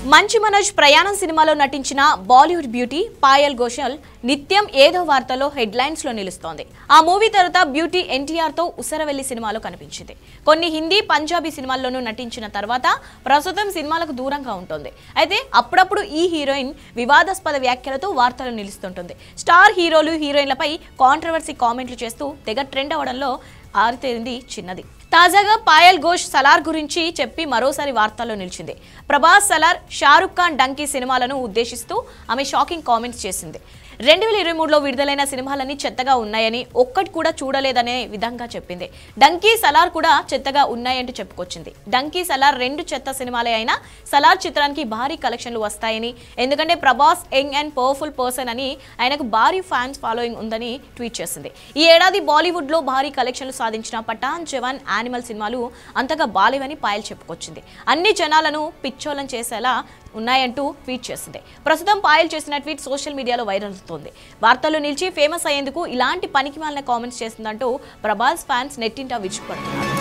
మంచు మనోజ్ ప్రయాణం సినిమాలో నటించిన బాలీవుడ్ బ్యూటీ పాయల్ ఘోషల్ నిత్యం ఏదో వార్తలో హెడ్లైన్స్ లో నిలుస్తోంది ఆ మూవీ తర్వాత బ్యూటీ ఎన్టీఆర్ తో ఉసరవెల్లి సినిమాలో కనిపించింది కొన్ని హిందీ పంజాబీ సినిమాల్లోనూ నటించిన తర్వాత ప్రస్తుతం సినిమాలకు దూరంగా ఉంటుంది అయితే అప్పుడప్పుడు ఈ హీరోయిన్ వివాదాస్పద వ్యాఖ్యలతో వార్తలు నిలుస్తుంటుంది స్టార్ హీరోలు హీరోయిన్లపై కాంట్రవర్సీ కామెంట్లు చేస్తూ తెగ ట్రెండ్ అవ్వడంలో ఆరితేరింది చిన్నది తాజాగా పాయల్ ఘోష్ సలార్ గురించి చెప్పి మరోసారి వార్తల్లో నిలిచింది ప్రభాస్ సలార్ షారుఖ్ ఖాన్ డంకీ సినిమాలను ఉద్దేశిస్తూ ఆమె షాకింగ్ కామెంట్స్ చేసింది రెండు వేల ఇరవై మూడులో విడుదలైన సినిమాలన్నీ చెత్తగా ఉన్నాయని ఒక్కటి కూడా చూడలేదనే విధంగా చెప్పింది డంకీ సలార్ కూడా చెత్తగా ఉన్నాయంటూ చెప్పుకొచ్చింది డంకీ సలార్ రెండు చెత్త సినిమాలే అయినా సలార్ చిత్రానికి భారీ కలెక్షన్లు వస్తాయని ఎందుకంటే Prabhas young and powerful person అని ఆయనకు భారీ ఫ్యాన్స్ ఫాలోయింగ్ ఉందని ట్వీట్ చేసింది ఈ ఏడాది బాలీవుడ్ లో భారీ కలెక్షన్లు సాధించిన పఠాన్ జవాన్ యానిమల్ సినిమాలు అంతగా బాలేవని పాయల్ చెప్పుకొచ్చింది అన్ని జనాలను పిచ్చోలం చేసేలా ఉన్నాయంటూ ట్వీట్ చేసింది ప్రస్తుతం పాయల్ చేసిన ట్వీట్ సోషల్ మీడియాలో వైరల్ అవుతోంది వార్తల్లో నిలిచి ఫేమస్ అయ్యేందుకు ఇలాంటి పనికి మాలిన కామెంట్స్ చేస్తుందంటూ ప్రభాస్ ఫ్యాన్స్ నెట్టింట విరుచుకుపడుతున్నారు